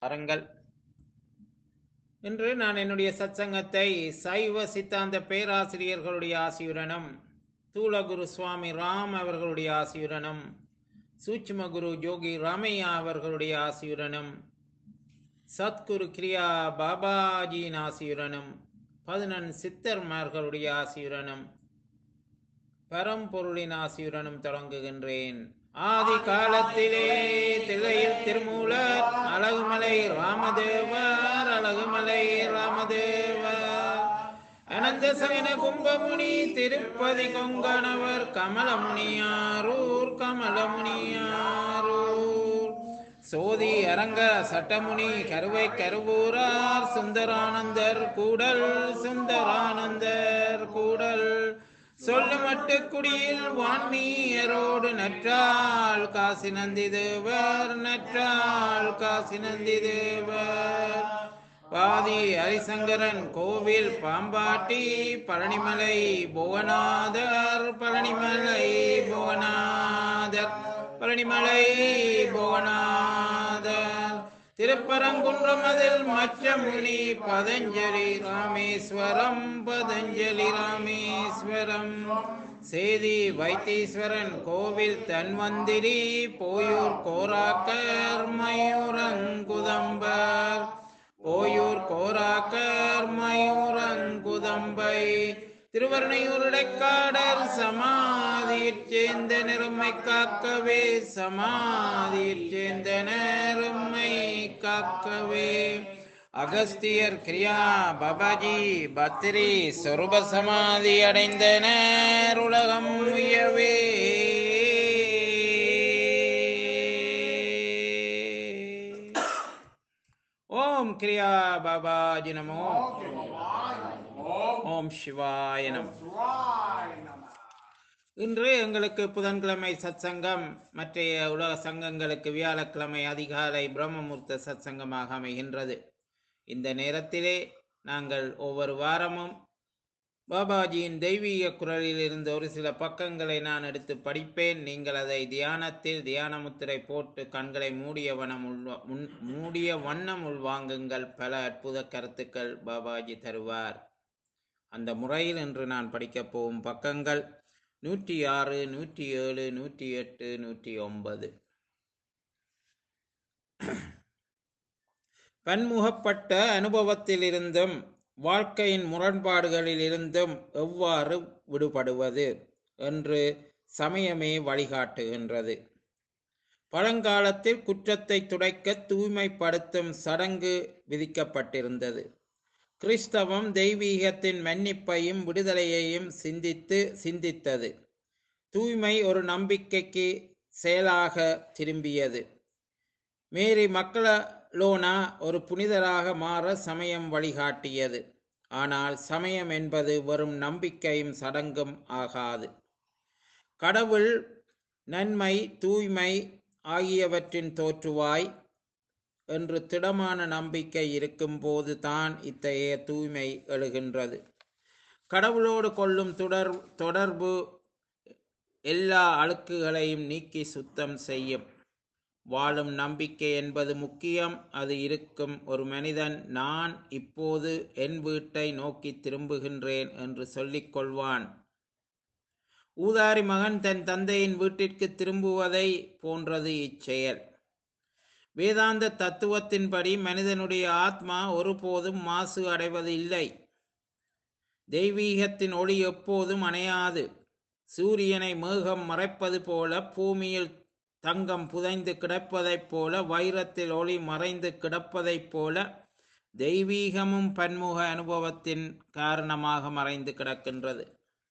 அறங்கள் இன்று நான் என்னுடைய சத்சங்கத்தை சைவ சித்தாந்த பேராசிரியர்களுடைய ஆசியுடனும் தூளகுரு சுவாமி ராம் அவர்களுடைய ஆசியுடனும் சூட்சும குரு ஜோகி ராமையா அவர்களுடைய ஆசியுடனும் சத்குரு கிரியா பாபாஜியின் ஆசியுடனும் பதினெண் சித்தர்மார்களுடைய ஆசியுடனும் பரம்பொருளின் ஆசியுடனும் தொடங்குகின்றேன் ஆதி காலத்திலே தில்லையில் திருமூலர் அழகுமலை ராமதேவர் அழகுமலை ராமதேவர் அனந்த சயன கும்பமுனி திருப்பதி கொங்கணவர் கமலமுனியாரூர் கமலமுனியாரூர் சோதி அரங்க சட்டமுனி கருவை கருவூரார் சுந்தரானந்தர் கூடல் சுந்தரானந்தர் கூடல் சொல்லுமட்டு குடியில் வான்மீயரோடு நற்றாள் காசி நந்தி தேவர் நற்றாள் காசி நந்தி தேவர் பாதி ஹரிசங்கரன் கோவில் பாம்பாட்டி பழனிமலை புவனாதர் பழனிமலை புவனாதர் பழனிமலை புவனாதர் திருப்பரங்குன்றம் அதில் மற்ற முனி பதஞ்சலி ராமேஸ்வரம் பதஞ்சலி ராமேஸ்வரம் சேதி வைத்தீஸ்வரன் கோவில் தன்வந்திரி போயூர் கோராக்கர் மயூரங்குதம்பர் போயூர் கோராக்கர் மயூரங்குதம்பை திருவர்ணையூர் இடைக்காடர் சமாதியிற் சேர்ந்த நிறமை காக்கவே சமாதியிற் சேர்ந்த நேருமை காக்கவே அகஸ்தியர் கிரியா பபாஜி பத்ரி சொருப சமாதி அடைந்தனர் உலகம் உயவே ஓம் கிரியா பாபாஜி நமோ ஓம் சிவாய நம இன்று எங்களுக்கு புதன்கிழமை சத்சங்கம் மற்றைய உலக சங்கங்களுக்கு வியாழக்கிழமை அதிகாலை பிரம்மமுர்த்த சத்சங்கமாக அமைகின்றது இந்த நேரத்திலே நாங்கள் ஒவ்வொரு வாரமும் பாபாஜியின் தெய்வீக குரலில் இருந்து ஒரு சில பக்கங்களை நான் எடுத்து படிப்பேன் நீங்கள் அதை தியானத்தில் தியான முத்திரை போட்டு கண்களை மூடிய வண்ணம் உள்வா முன் மூடிய வண்ணம் உள்வாங்குங்கள் பல அற்புத கருத்துக்கள் பாபாஜி தருவார் அந்த முறையில் இன்று நான் படிக்கப் போகும் பக்கங்கள் நூற்றி ஆறு நூற்றி ஏழு நூற்றி எட்டு நூற்றி ஒன்பது பன்முகப்பட்ட அனுபவத்திலிருந்தும் வாழ்க்கையின் முரண்பாடுகளில் இருந்தும் எவ்வாறு விடுபடுவது என்று சமயமே வழிகாட்டுகின்றது பழங்காலத்தில் குற்றத்தை துடைக்க தூய்மைப்படுத்தும் சடங்கு விதிக்கப்பட்டிருந்தது கிறிஸ்தவம் தெய்வீகத்தின் மன்னிப்பையும் விடுதலையையும் சிந்தித்து சிந்தித்தது தூய்மை ஒரு நம்பிக்கைக்கு செயலாக திரும்பியது மேரி மக்களோனா ஒரு புனிதராக மாற சமயம் வழிகாட்டியது ஆனால் சமயம் என்பது வெறும் நம்பிக்கையும் சடங்கும் ஆகாது கடவுள் நன்மை தூய்மை ஆகியவற்றின் தோற்றுவாய் என்று திடமான நம்பிக்கை இருக்கும்போது தான் இத்தகைய தூய்மை எழுகின்றது கடவுளோடு கொள்ளும் தொடர் தொடர்பு எல்லா அழுக்குகளையும் நீக்கி சுத்தம் செய்யும் வாழும் நம்பிக்கை என்பது முக்கியம் அது இருக்கும் ஒரு மனிதன் நான் இப்போது என் வீட்டை நோக்கி திரும்புகின்றேன் என்று சொல்லிக் கொள்வான் ஊதாரி மகன் தன் தந்தையின் வீட்டிற்கு திரும்புவதை போன்றது இச்செயல் வேதாந்த தத்துவத்தின்படி மனிதனுடைய ஆத்மா ஒருபோதும் மாசு அடைவது இல்லை தெய்வீகத்தின் ஒளி எப்போதும் அணையாது சூரியனை மேகம் மறைப்பது போல பூமியில் தங்கம் புதைந்து கிடப்பதைப் போல வைரத்தில் ஒளி மறைந்து கிடப்பதைப் போல தெய்வீகமும் பன்முக அனுபவத்தின் காரணமாக மறைந்து கிடக்கின்றது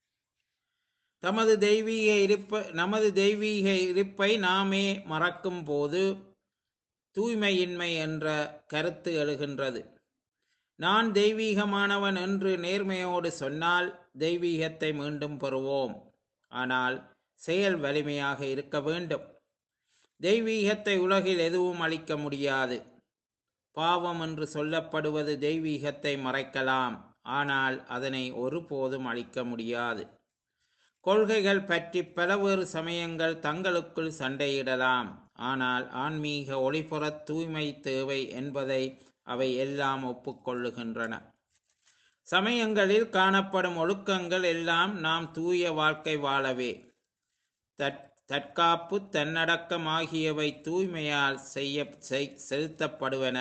தமது தெய்வீக இருப்ப நமது தெய்வீக இருப்பை நாமே மறக்கும் போது தூய்மையின்மை என்ற கருத்து எழுகின்றது நான் தெய்வீகமானவன் என்று நேர்மையோடு சொன்னால் தெய்வீகத்தை மீண்டும் பெறுவோம் ஆனால் செயல் வலிமையாக இருக்க வேண்டும் தெய்வீகத்தை உலகில் எதுவும் அளிக்க முடியாது பாவம் என்று சொல்லப்படுவது தெய்வீகத்தை மறைக்கலாம் ஆனால் அதனை ஒருபோதும் அளிக்க முடியாது கொள்கைகள் பற்றி பலவேறு சமயங்கள் தங்களுக்குள் சண்டையிடலாம் ஆனால் ஆன்மீக ஒளிபுற தூய்மை தேவை என்பதை அவை எல்லாம் ஒப்புக்கொள்ளுகின்றன சமயங்களில் காணப்படும் ஒழுக்கங்கள் எல்லாம் நாம் தூய வாழ்க்கை வாழவே தற் தற்காப்பு தன்னடக்கம் ஆகியவை தூய்மையால் செய்ய செய்- செலுத்தப்படுவன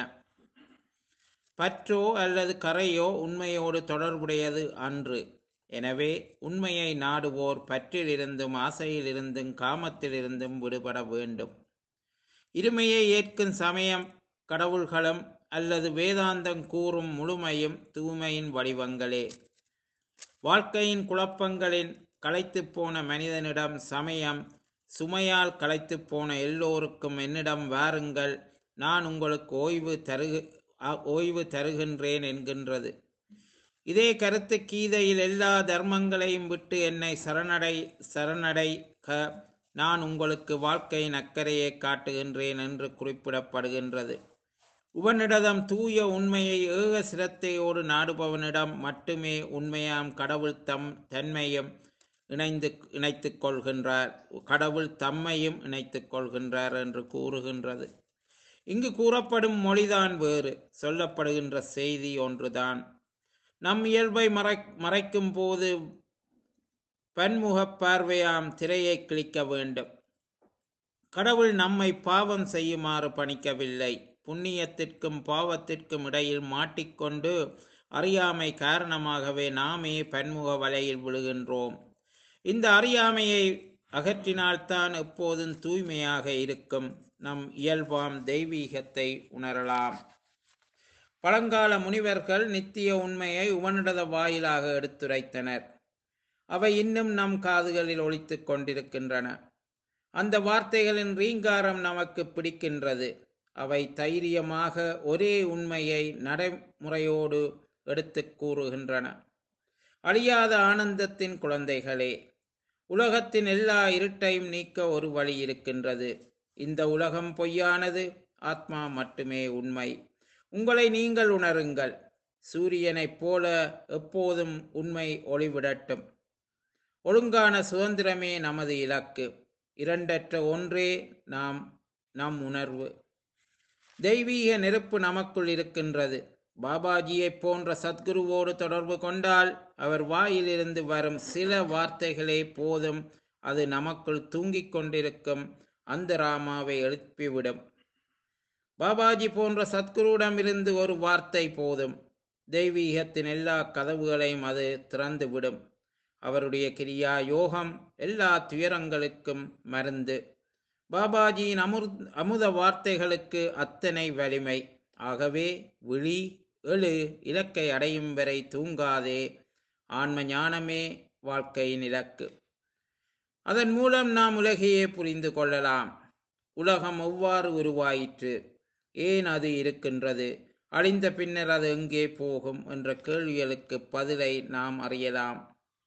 பற்றோ அல்லது கரையோ உண்மையோடு தொடர்புடையது அன்று எனவே உண்மையை நாடுவோர் பற்றிலிருந்தும் ஆசையிலிருந்தும் காமத்திலிருந்தும் விடுபட வேண்டும் இருமையை ஏற்கும் சமயம் கடவுள்களும் அல்லது வேதாந்தம் கூறும் முழுமையும் தூய்மையின் வடிவங்களே வாழ்க்கையின் குழப்பங்களின் களைத்துப் போன மனிதனிடம் சமயம் சுமையால் களைத்துப் போன எல்லோருக்கும் என்னிடம் வாருங்கள் நான் உங்களுக்கு ஓய்வு தருகு அ- ஓய்வு தருகின்றேன் என்கின்றது இதே கருத்து கீதையில் எல்லா தர்மங்களையும் விட்டு என்னை சரணடை சரணடை க நான் உங்களுக்கு வாழ்க்கையின் அக்கறையை காட்டுகின்றேன் என்று குறிப்பிடப்படுகின்றது உவனிடம் தூய உண்மையை ஏக சிரத்தையோடு நாடுபவனிடம் மட்டுமே உண்மையாம் கடவுள் தம் தன்மையும் இணைந்து இணைத்துக் கொள்கின்றார் கடவுள் தம்மையும் இணைத்துக் கொள்கின்றார் என்று கூறுகின்றது இங்கு கூறப்படும் மொழிதான் வேறு சொல்லப்படுகின்ற செய்தி ஒன்றுதான் நம் இயல்பை மறை மறைக்கும் போது பன்முகப் பார்வையாம் திரையை கிழிக்க வேண்டும் கடவுள் நம்மை பாவம் செய்யுமாறு பணிக்கவில்லை புண்ணியத்திற்கும் பாவத்திற்கும் இடையில் மாட்டிக்கொண்டு அறியாமை காரணமாகவே நாமே பன்முக வலையில் விழுகின்றோம் இந்த அறியாமையை அகற்றினால்தான் எப்போதும் தூய்மையாக இருக்கும் நம் இயல்பாம் தெய்வீகத்தை உணரலாம் பழங்கால முனிவர்கள் நித்திய உண்மையை உவனிடத வாயிலாக எடுத்துரைத்தனர் அவை இன்னும் நம் காதுகளில் ஒலித்துக் கொண்டிருக்கின்றன அந்த வார்த்தைகளின் ரீங்காரம் நமக்கு பிடிக்கின்றது அவை தைரியமாக ஒரே உண்மையை நடைமுறையோடு எடுத்துக் கூறுகின்றன அழியாத ஆனந்தத்தின் குழந்தைகளே உலகத்தின் எல்லா இருட்டையும் நீக்க ஒரு வழி இருக்கின்றது இந்த உலகம் பொய்யானது ஆத்மா மட்டுமே உண்மை உங்களை நீங்கள் உணருங்கள் சூரியனைப் போல எப்போதும் உண்மை ஒளிவிடட்டும் ஒழுங்கான சுதந்திரமே நமது இலக்கு இரண்டற்ற ஒன்றே நாம் நம் உணர்வு தெய்வீக நெருப்பு நமக்குள் இருக்கின்றது பாபாஜியைப் போன்ற சத்குருவோடு தொடர்பு கொண்டால் அவர் வாயிலிருந்து வரும் சில வார்த்தைகளே போதும் அது நமக்குள் தூங்கிக் கொண்டிருக்கும் அந்த ராமாவை எழுப்பிவிடும் பாபாஜி போன்ற சத்குருவிடமிருந்து ஒரு வார்த்தை போதும் தெய்வீகத்தின் எல்லா கதவுகளையும் அது திறந்துவிடும் அவருடைய கிரியா யோகம் எல்லா துயரங்களுக்கும் மருந்து பாபாஜியின் அமுர் அமுத வார்த்தைகளுக்கு அத்தனை வலிமை ஆகவே விழி எழு இலக்கை அடையும் வரை தூங்காதே ஆன்ம ஞானமே வாழ்க்கையின் இலக்கு அதன் மூலம் நாம் உலகையே புரிந்து கொள்ளலாம் உலகம் எவ்வாறு உருவாயிற்று ஏன் அது இருக்கின்றது அழிந்த பின்னர் அது எங்கே போகும் என்ற கேள்விகளுக்கு பதிலை நாம் அறியலாம்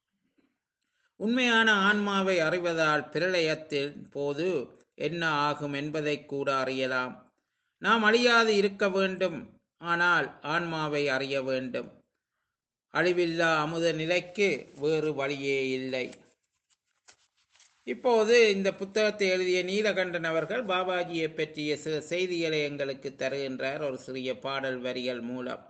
உண்மையான ஆன்மாவை அறிவதால் பிரளயத்தின் போது என்ன ஆகும் என்பதை கூட அறியலாம் நாம் அழியாது இருக்க வேண்டும் ஆனால் ஆன்மாவை அறிய வேண்டும் அழிவில்லா அமுத நிலைக்கு வேறு வழியே இல்லை இப்போது இந்த புத்தகத்தை எழுதிய நீலகண்டன் அவர்கள் பாபாஜியை பற்றிய சில செய்திகளை எங்களுக்கு தருகின்றார் ஒரு சிறிய பாடல் வரிகள் மூலம்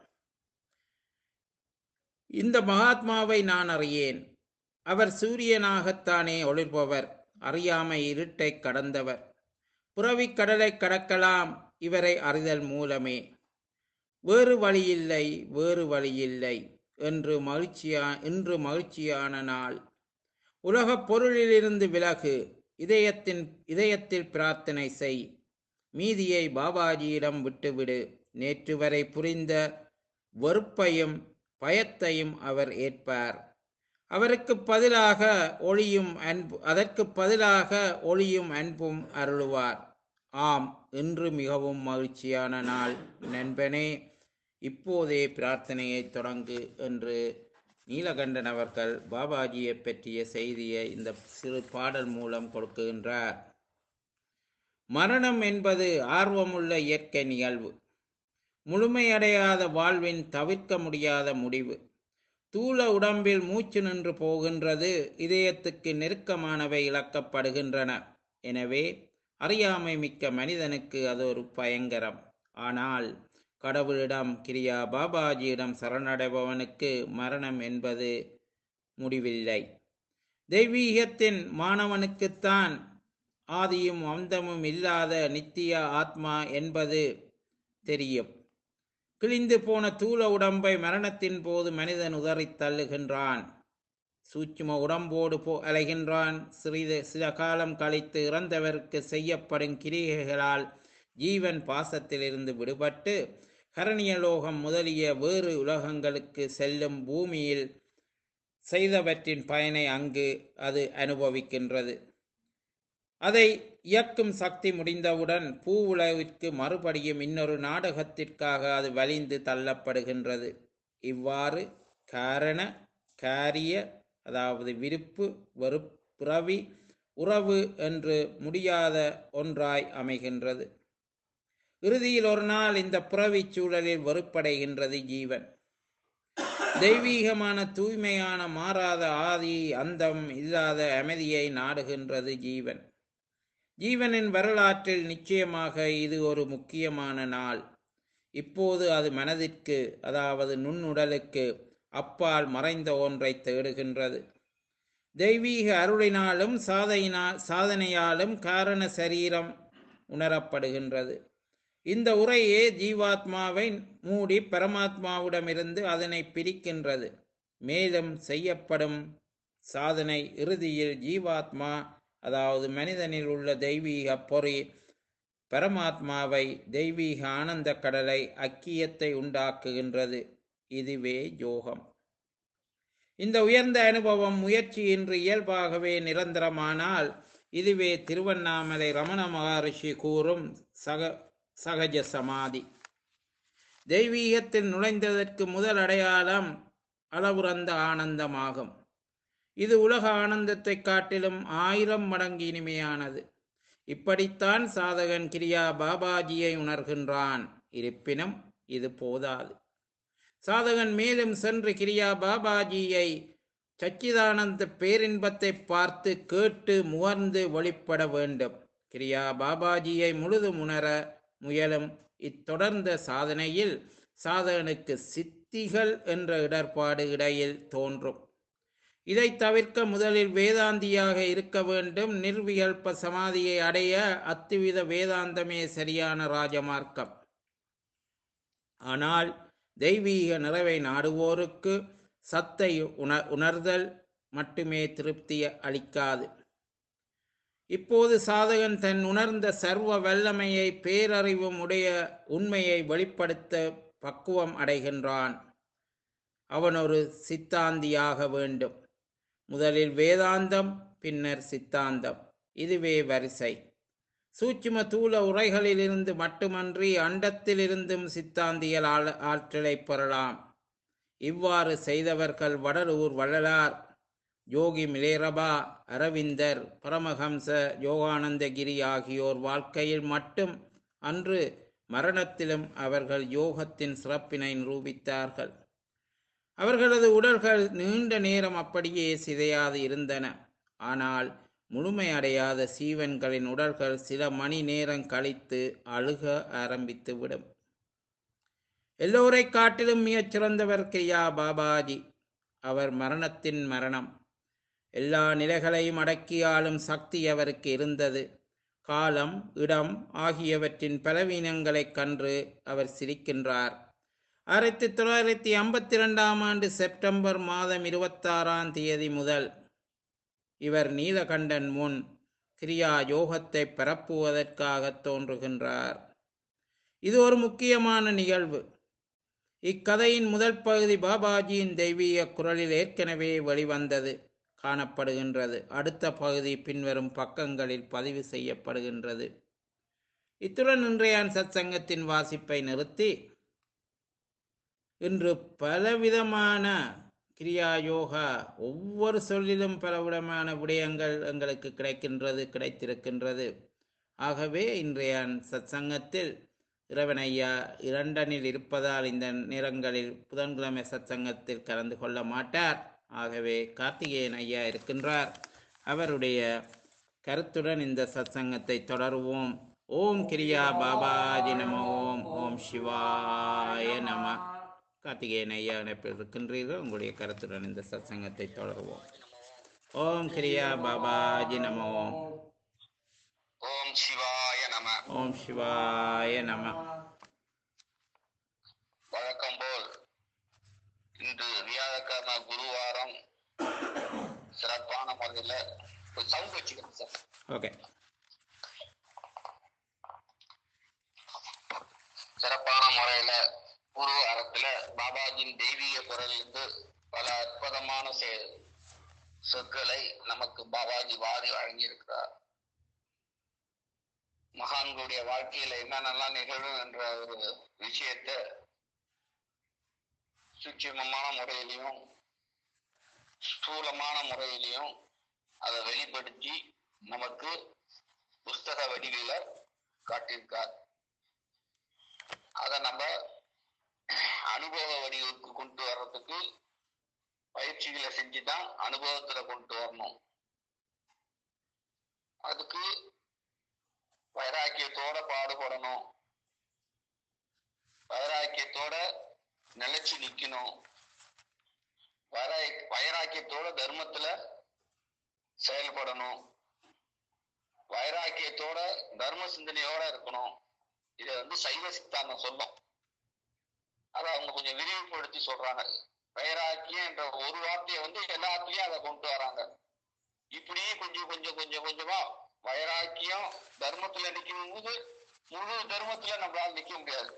இந்த மகாத்மாவை நான் அறியேன் அவர் சூரியனாகத்தானே ஒளிர்பவர் அறியாமை இருட்டை கடந்தவர் புறவிக் கடலை கடக்கலாம் இவரை அறிதல் மூலமே வேறு வழியில்லை வேறு வழியில்லை என்று மகிழ்ச்சியா இன்று மகிழ்ச்சியான நாள் உலகப் பொருளிலிருந்து விலகு இதயத்தின் இதயத்தில் பிரார்த்தனை செய் மீதியை பாபாஜியிடம் விட்டுவிடு நேற்று வரை புரிந்த வெறுப்பையும் பயத்தையும் அவர் ஏற்பார் அவருக்கு பதிலாக ஒளியும் அன்பு அதற்கு பதிலாக ஒளியும் அன்பும் அருளுவார் ஆம் இன்று மிகவும் மகிழ்ச்சியான நாள் நண்பனே இப்போதே பிரார்த்தனையை தொடங்கு என்று நீலகண்டன் அவர்கள் பாபாஜியை பற்றிய செய்தியை இந்த சிறு பாடல் மூலம் கொடுக்குகின்றார் மரணம் என்பது ஆர்வமுள்ள இயற்கை நிகழ்வு முழுமையடையாத வாழ்வின் தவிர்க்க முடியாத முடிவு தூள உடம்பில் மூச்சு நின்று போகின்றது இதயத்துக்கு நெருக்கமானவை இழக்கப்படுகின்றன எனவே அறியாமை மிக்க மனிதனுக்கு அது ஒரு பயங்கரம் ஆனால் கடவுளிடம் கிரியா பாபாஜியிடம் சரணடைபவனுக்கு மரணம் என்பது முடிவில்லை தெய்வீகத்தின் மாணவனுக்குத்தான் ஆதியும் அந்தமும் இல்லாத நித்திய ஆத்மா என்பது தெரியும் கிழிந்து போன தூள உடம்பை மரணத்தின் போது மனிதன் உதறித் தள்ளுகின்றான் சூட்சும உடம்போடு போ அலைகின்றான் சிறிது சில காலம் கழித்து இறந்தவருக்கு செய்யப்படும் கிரிகைகளால் ஜீவன் பாசத்திலிருந்து விடுபட்டு கரணியலோகம் முதலிய வேறு உலகங்களுக்கு செல்லும் பூமியில் செய்தவற்றின் பயனை அங்கு அது அனுபவிக்கின்றது அதை இயக்கும் சக்தி முடிந்தவுடன் பூ உலகிற்கு மறுபடியும் இன்னொரு நாடகத்திற்காக அது வலிந்து தள்ளப்படுகின்றது இவ்வாறு காரண காரிய அதாவது விருப்பு வெறுப்புறவி உறவு என்று முடியாத ஒன்றாய் அமைகின்றது இறுதியில் ஒரு நாள் இந்த புறவிச் சூழலில் வெறுப்படைகின்றது ஜீவன் தெய்வீகமான தூய்மையான மாறாத ஆதி அந்தம் இல்லாத அமைதியை நாடுகின்றது ஜீவன் ஜீவனின் வரலாற்றில் நிச்சயமாக இது ஒரு முக்கியமான நாள் இப்போது அது மனதிற்கு அதாவது நுண்ணுடலுக்கு அப்பால் மறைந்த ஒன்றை தேடுகின்றது தெய்வீக அருளினாலும் சாதையினா சாதனையாலும் காரண சரீரம் உணரப்படுகின்றது இந்த உரையே ஜீவாத்மாவை மூடி பரமாத்மாவிடமிருந்து அதனை பிரிக்கின்றது மேலும் செய்யப்படும் சாதனை இறுதியில் ஜீவாத்மா அதாவது மனிதனில் உள்ள தெய்வீக பொறி பரமாத்மாவை தெய்வீக ஆனந்த கடலை அக்கியத்தை உண்டாக்குகின்றது இதுவே யோகம் இந்த உயர்ந்த அனுபவம் முயற்சியின்றி இயல்பாகவே நிரந்தரமானால் இதுவே திருவண்ணாமலை ரமண மகரிஷி கூறும் சக சகஜ சமாதி தெய்வீகத்தில் நுழைந்ததற்கு முதல் அடையாளம் அளவுறந்த ஆனந்தமாகும் இது உலக ஆனந்தத்தை காட்டிலும் ஆயிரம் மடங்கு இனிமையானது இப்படித்தான் சாதகன் கிரியா பாபாஜியை உணர்கின்றான் இருப்பினும் இது போதாது சாதகன் மேலும் சென்று கிரியா பாபாஜியை சச்சிதானந்த பேரின்பத்தை பார்த்து கேட்டு முகர்ந்து வெளிப்பட வேண்டும் கிரியா பாபாஜியை முழுதும் உணர முயலும் இத்தொடர்ந்த சாதனையில் சாதகனுக்கு சித்திகள் என்ற இடர்பாடு இடையில் தோன்றும் இதை தவிர்க்க முதலில் வேதாந்தியாக இருக்க வேண்டும் நிர்விகல்ப சமாதியை அடைய அத்துவித வேதாந்தமே சரியான ராஜமார்க்கம் ஆனால் தெய்வீக நிறைவை நாடுவோருக்கு சத்தை உண உணர்தல் மட்டுமே திருப்தி அளிக்காது இப்போது சாதகன் தன் உணர்ந்த சர்வ வல்லமையை பேரறிவும் உடைய உண்மையை வெளிப்படுத்த பக்குவம் அடைகின்றான் அவன் ஒரு சித்தாந்தியாக வேண்டும் முதலில் வேதாந்தம் பின்னர் சித்தாந்தம் இதுவே வரிசை சூட்சும தூள உரைகளிலிருந்து மட்டுமன்றி அண்டத்திலிருந்தும் சித்தாந்தியல் ஆள- ஆற்றலை பெறலாம் இவ்வாறு செய்தவர்கள் வடலூர் வள்ளலார் யோகி மிலேரபா அரவிந்தர் பரமஹம்ச யோகானந்தகிரி ஆகியோர் வாழ்க்கையில் மட்டும் அன்று மரணத்திலும் அவர்கள் யோகத்தின் சிறப்பினை நிரூபித்தார்கள் அவர்களது உடல்கள் நீண்ட நேரம் அப்படியே சிதையாது இருந்தன ஆனால் முழுமையடையாத சீவன்களின் உடல்கள் சில மணி நேரம் கழித்து அழுக ஆரம்பித்துவிடும் எல்லோரை காட்டிலும் மிகச் சிறந்தவர் கிரியா பாபாஜி அவர் மரணத்தின் மரணம் எல்லா நிலைகளையும் அடக்கியாளும் சக்தி அவருக்கு இருந்தது காலம் இடம் ஆகியவற்றின் பலவீனங்களைக் கன்று அவர் சிரிக்கின்றார் ஆயிரத்தி தொள்ளாயிரத்தி ஐம்பத்தி இரண்டாம் ஆண்டு செப்டம்பர் மாதம் இருபத்தாறாம் தேதி முதல் இவர் நீலகண்டன் முன் கிரியா யோகத்தை பரப்புவதற்காக தோன்றுகின்றார் இது ஒரு முக்கியமான நிகழ்வு இக்கதையின் முதல் பகுதி பாபாஜியின் தெய்வீக குரலில் ஏற்கனவே வெளிவந்தது காணப்படுகின்றது அடுத்த பகுதி பின்வரும் பக்கங்களில் பதிவு செய்யப்படுகின்றது இத்துடன் இன்றைய சத்சங்கத்தின் வாசிப்பை நிறுத்தி இன்று பலவிதமான கிரியா யோகா ஒவ்வொரு சொல்லிலும் பலவிதமான விடயங்கள் எங்களுக்கு கிடைக்கின்றது கிடைத்திருக்கின்றது ஆகவே இன்றைய சத்சங்கத்தில் இறைவனையா இரண்டனில் இருப்பதால் இந்த நேரங்களில் புதன்கிழமை சத்சங்கத்தில் கலந்து கொள்ள மாட்டார் ஆகவே கார்த்திகேயன் ஐயா இருக்கின்றார் அவருடைய கருத்துடன் இந்த சத்சங்கத்தை தொடருவோம் ஓம் கிரியா பாபாஜி நம ஓம் ஓம் சிவாய நம கார்த்திகேயன் ஐயா இணைப்பில் இருக்கின்றீர்கள் உங்களுடைய கருத்துடன் இந்த சத்சங்கத்தை தொடருவோம் ஓம் கிரியா பாபாஜி நம ஓம் ஓம் சிவாய நம ஓம் சிவாய நம வழக்கம் போல் இன்று வியாழக்கிழமை குருவாரம் சிறப்பான முறையில் ஒரு சவுண்ட் வச்சுக்கிறேன் சார் ஓகே சிறப்பான முறையில குருவாரத்துல பாபாஜியின் தெய்வீக குரலிலிருந்து பல அற்புதமான செ- சொற்களை நமக்கு பாபாஜி வாரி வழங்கியிருக்கிறார் மகான்களுடைய வாழ்க்கையில என்னென்னலாம் நிகழும் என்ற ஒரு விஷயத்தை சூட்சுமமான முறையிலையும் ஸ்தூலமான முறையிலையும் அதை வெளிப்படுத்தி நமக்கு புஸ்தக வடிவில காட்டியிருக்கார் அதை நம்ம அனுபவ வடிவுக்கு கொண்டு வர்றதுக்கு பயிற்சிகளை செஞ்சுதான் அனுபவத்துல கொண்டு வரணும் அதுக்கு வைராக்கியத்தோட பாடுபடணும் வைராக்கியத்தோட நிலைச்சு நிக்கணும் வைராய் வைராக்கியத்தோட தர்மத்துல செயல்படணும் வைராக்கியத்தோட தர்ம சிந்தனையோட இருக்கணும் இதை வந்து சைவ சித்தாந்தம் சொல்லும் அதை அவங்க கொஞ்சம் விரிவுபடுத்தி சொல்றாங்க வைராக்கியம் என்ற ஒரு வார்த்தையை வந்து எல்லாத்துலயும் அதை கொண்டு வராங்க இப்படி கொஞ்சம் கொஞ்சம் கொஞ்சம் கொஞ்சமா வைராக்கியம் தர்மத்துல நிக்கும் போது முழு தர்மத்துல நம்மளால நிக்க முடியாது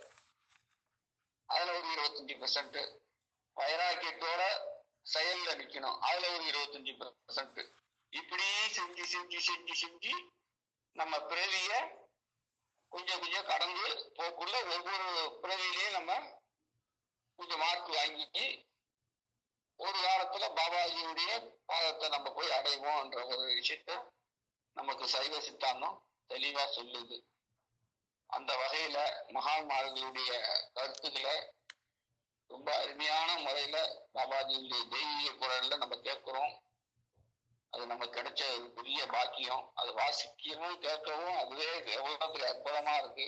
அதுல ஒரு இருபத்தஞ்சு பெர்சன்ட் வைராக்கியத்தோட செயல்ல நிக்கணும் அதுல ஒரு இருபத்தஞ்சு பெர்சன்ட் இப்படி செஞ்சு செஞ்சு செஞ்சு செஞ்சு நம்ம பிறவிய கொஞ்சம் கொஞ்சம் கடந்து போக்குள்ள ஒவ்வொரு பிறவிலையும் நம்ம கொஞ்சம் மார்க் வாங்கிட்டு ஒரு காலத்துல பாபாஜியுடைய பாதத்தை நம்ம போய் அடைவோம்ன்ற ஒரு விஷயத்த நமக்கு சைவ சித்தாந்தம் தெளிவா சொல்லுது அந்த வகையில மகான்மார்களுடைய கருத்துக்களை ரொம்ப அருமையான முறையில பாபாஜியுடைய தெய்வீக குரல்ல நம்ம கேட்கிறோம் அது நமக்கு கிடைச்ச ஒரு பெரிய பாக்கியம் அது வாசிக்கவும் கேட்கவும் அதுவே எவ்வளவு பெரிய அற்புதமா இருக்கு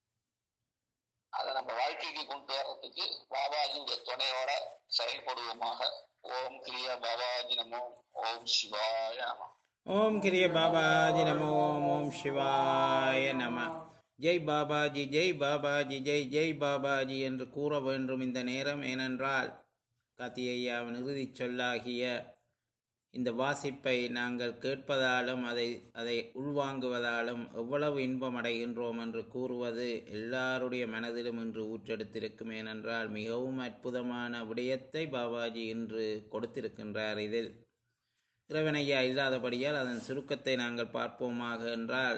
அதை நம்ம வாழ்க்கைக்கு கொண்டு வர்றதுக்கு பாபாஜியுடைய துணையோட செயல்படுவோமாக ஓம் கிரியா பாபாஜி நமோ ஓம் சிவாய நமோ ஓம் கிரிய பாபாஜி நம ஓம் ஓம் சிவாய நம ஜெய் பாபாஜி ஜெய் பாபாஜி ஜெய் ஜெய் பாபாஜி என்று கூற வேண்டும் இந்த நேரம் ஏனென்றால் காத்தியையாவின் இறுதிச் சொல்லாகிய இந்த வாசிப்பை நாங்கள் கேட்பதாலும் அதை அதை உள்வாங்குவதாலும் எவ்வளவு இன்பம் அடைகின்றோம் என்று கூறுவது எல்லாருடைய மனதிலும் இன்று ஊற்றெடுத்திருக்கும் ஏனென்றால் மிகவும் அற்புதமான விடயத்தை பாபாஜி இன்று கொடுத்திருக்கின்றார் இதில் இறைவனையா இல்லாதபடியால் அதன் சுருக்கத்தை நாங்கள் பார்ப்போமாக என்றால்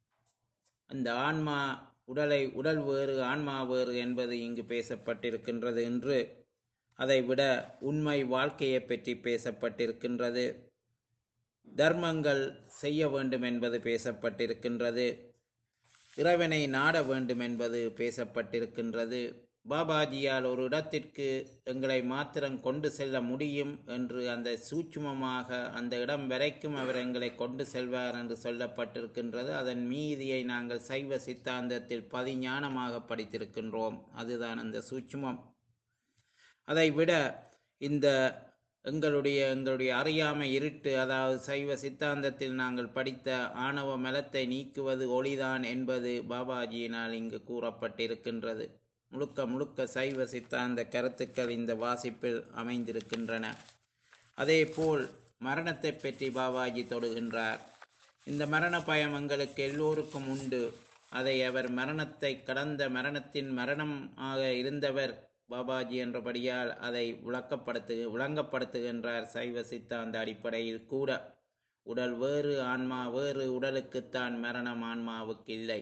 அந்த ஆன்மா உடலை உடல் வேறு ஆன்மா வேறு என்பது இங்கு பேசப்பட்டிருக்கின்றது என்று அதைவிட உண்மை வாழ்க்கையை பற்றி பேசப்பட்டிருக்கின்றது தர்மங்கள் செய்ய வேண்டும் என்பது பேசப்பட்டிருக்கின்றது இறைவனை நாட வேண்டும் என்பது பேசப்பட்டிருக்கின்றது பாபாஜியால் ஒரு இடத்திற்கு எங்களை மாத்திரம் கொண்டு செல்ல முடியும் என்று அந்த சூட்சுமமாக அந்த இடம் வரைக்கும் அவர் எங்களை கொண்டு செல்வார் என்று சொல்லப்பட்டிருக்கின்றது அதன் மீதியை நாங்கள் சைவ சித்தாந்தத்தில் பதிஞானமாக படித்திருக்கின்றோம் அதுதான் அந்த சூட்சுமம் அதை விட இந்த எங்களுடைய எங்களுடைய அறியாமை இருட்டு அதாவது சைவ சித்தாந்தத்தில் நாங்கள் படித்த ஆணவ மலத்தை நீக்குவது ஒளிதான் என்பது பாபாஜியினால் இங்கு கூறப்பட்டிருக்கின்றது முழுக்க முழுக்க சைவ சித்தாந்த கருத்துக்கள் இந்த வாசிப்பில் அமைந்திருக்கின்றன அதேபோல் மரணத்தை பற்றி பாபாஜி தொடுகின்றார் இந்த மரண பயம் எங்களுக்கு எல்லோருக்கும் உண்டு அதை அவர் மரணத்தை கடந்த மரணத்தின் மரணமாக இருந்தவர் பாபாஜி என்றபடியால் அதை விளக்கப்படுத்து விளங்கப்படுத்துகின்றார் சைவ சித்தாந்த அடிப்படையில் கூட உடல் வேறு ஆன்மா வேறு உடலுக்குத்தான் மரணம் ஆன்மாவுக்கு இல்லை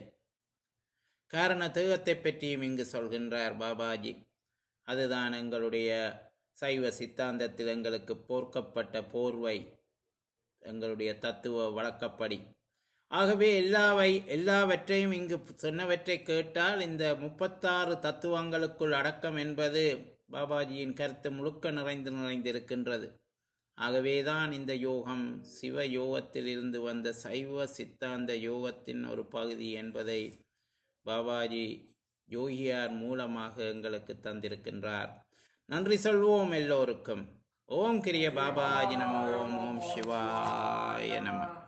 காரண தேகத்தை பற்றியும் இங்கு சொல்கின்றார் பாபாஜி அதுதான் எங்களுடைய சைவ சித்தாந்தத்தில் எங்களுக்கு போர்க்கப்பட்ட போர்வை எங்களுடைய தத்துவ வழக்கப்படி ஆகவே எல்லாவை எல்லாவற்றையும் இங்கு சொன்னவற்றை கேட்டால் இந்த முப்பத்தாறு தத்துவங்களுக்குள் அடக்கம் என்பது பாபாஜியின் கருத்து முழுக்க நிறைந்து நிறைந்திருக்கின்றது ஆகவேதான் இந்த யோகம் சிவ யோகத்தில் இருந்து வந்த சைவ சித்தாந்த யோகத்தின் ஒரு பகுதி என்பதை பாபாஜி யோகியார் மூலமாக எங்களுக்கு தந்திருக்கின்றார் நன்றி சொல்வோம் எல்லோருக்கும் ஓம் கிரிய பாபாஜி நம ஓம் ஓம் சிவாய நம